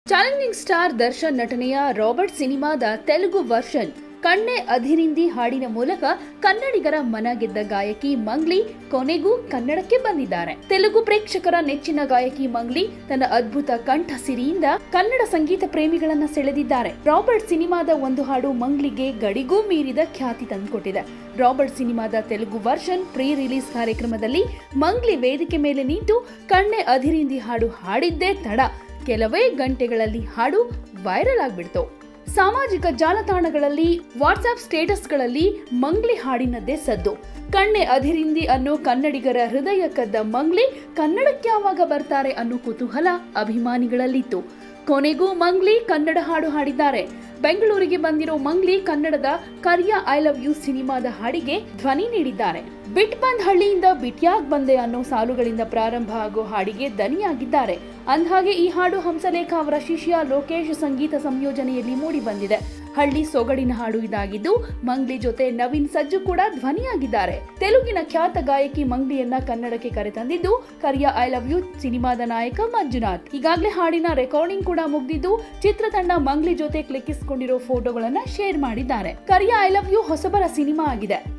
challenging star Darshan ನಟನೆಯ Robert ಸಿನಿಮಾದ Telugu version ಕಣ್ಣೆ ಅಧಿರಿಂದಿ ಹಾಡಿನ ಮೂಲಕ ಕನ್ನಡಿಗರ ಮನ ಗೆದ್ದ ಗಾಯಕಿ ಮಂಗ್ಲಿ ಕೊನೆಗೂ ಕನ್ನಡಕ್ಕೆ ಬಂದಿದ್ದಾರೆ ತೆಲುಗು ಪ್ರೇಕ್ಷಕರ ನೆಚ್ಚಿನ ಗಾಯಕಿ ಮಂಗ್ಲಿ ತನ್ನ ಅದ್ಭುತ ಕಂಠ ಸಿರಿಯಿಂದ ಕನ್ನಡ ಸಂಗೀತ ಪ್ರೇಮಿಗಳನ್ನ ಸೆಳೆದಿದ್ದಾರೆ ರಾಬರ್ಟ್ ಸಿನಿಮಾದ ಒಂದು ಹಾಡು ಮಂಗ್ಲಿಗೆ ಗಡಿಗೂ ಮೀರಿದ ಖ್ಯಾತಿ ತಂದುಕೊಟ್ಟಿದೆ ರಾಬರ್ಟ್ ಸಿನಿಮಾದ ತೆಲುಗು ವರ್ಷನ್ ಪ್ರೀ ರಿಲೀಸ್ ಕಾರ್ಯಕ್ರಮದಲ್ಲಿ ಮಂಗ್ಲಿ ವೇದಿಕೆ ಮೇಲೆ ನಿಂತು ಕಣ್ಣೆ ಅಧಿರಿಂದಿ ಹಾಡು ಹಾಡಿದ್ದೇ ತಡ ಕೆಲವೇ ಗಂಟೆಗಳಲ್ಲಿ ಹಾಡು ವೈರಲ್ ಆಗ್ಬಿಡ್ತು ಸಾಮಾಜಿಕ ಜಾಲತಾಣಗಳಲ್ಲಿ ವಾಟ್ಸ್ಆಪ್ ಸ್ಟೇಟಸ್ಗಳಲ್ಲಿ ಮಂಗ್ಲಿ ಹಾಡಿನದ್ದೇ ಸದ್ದು ಕಣ್ಣೆ ಅಧಿರಿಂದಿ ಅನ್ನೋ ಕನ್ನಡಿಗರ ಹೃದಯ ಕದ್ದ ಮಂಗ್ಲಿ ಕನ್ನಡಕ್ಕೆ ಯಾವಾಗ ಬರ್ತಾರೆ ಅನ್ನೋ ಕುತೂಹಲ ಅಭಿಮಾನಿಗಳಲ್ಲಿತ್ತು ಕೊನೆಗೂ ಮಂಗ್ಲಿ ಕನ್ನಡ ಹಾಡು ಹಾಡಿದ್ದಾರೆ ಬೆಂಗಳೂರಿಗೆ ಬಂದಿರೋ ಮಂಗ್ಲಿ ಕನ್ನಡದ ಕರ್ಯ ಐ ಲವ್ ಯು ಸಿನಿಮಾದ ಹಾಡಿಗೆ ಧ್ವನಿ ನೀಡಿದ್ದಾರೆ ಬಿಟ್ ಬಂದ್ ಹಳ್ಳಿಯಿಂದ ಬಿಟ್ಯಾಗ್ ಬಂದೆ ಅನ್ನೋ ಸಾಲುಗಳಿಂದ ಪ್ರಾರಂಭ ಆಗೋ ಹಾಡಿಗೆ ದನಿಯಾಗಿದ್ದಾರೆ ಅಂದ್ಹಾಗೆ ಈ ಹಾಡು ಹಂಸಲೇಖ ಅವರ ಶಿಷ್ಯ ಲೋಕೇಶ್ ಸಂಗೀತ ಸಂಯೋಜನೆಯಲ್ಲಿ ಮೂಡಿ ಬಂದಿದೆ ಹಳ್ಳಿ ಸೊಗಡಿನ ಹಾಡು ಇದಾಗಿದ್ದು ಮಂಗ್ಲಿ ಜೊತೆ ನವೀನ್ ಸಜ್ಜು ಕೂಡ ಧ್ವನಿಯಾಗಿದ್ದಾರೆ ತೆಲುಗಿನ ಖ್ಯಾತ ಗಾಯಕಿ ಮಂಗ್ಲಿಯನ್ನ ಕನ್ನಡಕ್ಕೆ ಕರೆತಂದಿದ್ದು ಕರ್ಯ ಐ ಲವ್ ಯು ಸಿನಿಮಾದ ನಾಯಕ ಮಂಜುನಾಥ್ ಈಗಾಗಲೇ ಹಾಡಿನ ರೆಕಾರ್ಡಿಂಗ್ ಕೂಡ ಮುಗ್ದಿದ್ದು ಚಿತ್ರತಂಡ ಮಂಗ್ಲಿ ಜೊತೆ ಕ್ಲಿಕ್ಕಿಸಿಕೊಂಡಿರೋ ಫೋಟೋಗಳನ್ನ ಶೇರ್ ಮಾಡಿದ್ದಾರೆ ಕರ್ಯ ಐ ಲವ್ ಯು ಹೊಸಬರ ಸಿನಿಮಾ ಆಗಿದೆ